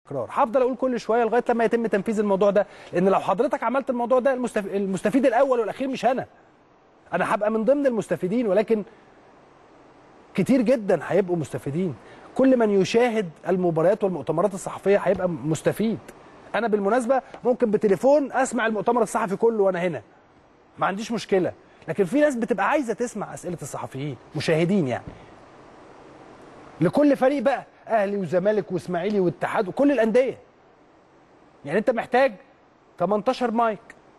تكرار هفضل اقول كل شويه لغايه لما يتم تنفيذ الموضوع ده لان لو حضرتك عملت الموضوع ده المستف... المستفيد الاول والاخير مش انا انا هبقى من ضمن المستفيدين ولكن كتير جدا هيبقوا مستفيدين كل من يشاهد المباريات والمؤتمرات الصحفيه هيبقى مستفيد انا بالمناسبه ممكن بتليفون اسمع المؤتمر الصحفي كله وانا هنا ما عنديش مشكله لكن في ناس بتبقى عايزه تسمع اسئله الصحفيين مشاهدين يعني لكل فريق بقى اهلي وزمالك واسماعيلي واتحاد وكل الانديه يعني انت محتاج 18 مايك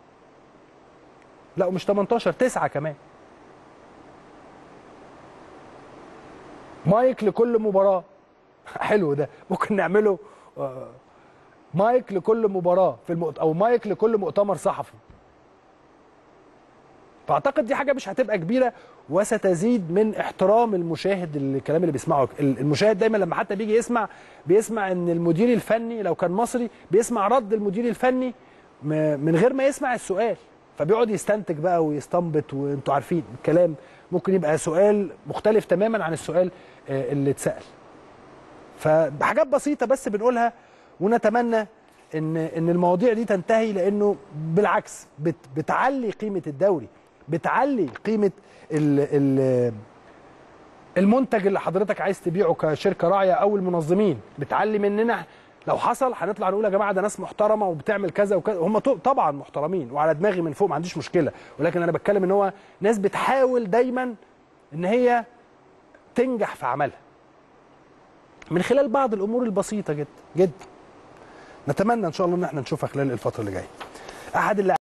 لا ومش 18 9 كمان مايك لكل مباراه حلو ده ممكن نعمله آه، مايك لكل مباراه في المؤت... او مايك لكل مؤتمر صحفي فاعتقد دي حاجه مش هتبقى كبيره وستزيد من احترام المشاهد الكلام اللي بيسمعه المشاهد دايما لما حتى بيجي يسمع بيسمع ان المدير الفني لو كان مصري بيسمع رد المدير الفني م- من غير ما يسمع السؤال فبيقعد يستنتج بقى ويستنبط وانتوا عارفين الكلام ممكن يبقى سؤال مختلف تماما عن السؤال آه، اللي اتسال فحاجات بسيطه بس بنقولها ونتمنى ان ان المواضيع دي تنتهي لانه بالعكس بت بتعلي قيمه الدوري بتعلي قيمه ال ال المنتج اللي حضرتك عايز تبيعه كشركه راعيه او المنظمين بتعلي مننا لو حصل هنطلع نقول يا جماعه ده ناس محترمه وبتعمل كذا وكذا هم ط- طبعا محترمين وعلى دماغي من فوق ما عنديش مشكله ولكن انا بتكلم ان هو ناس بتحاول دايما ان هي تنجح في عملها من خلال بعض الامور البسيطه جدا جدا نتمنى ان شاء الله ان احنا نشوفها خلال الفتره اللي جايه احد اللي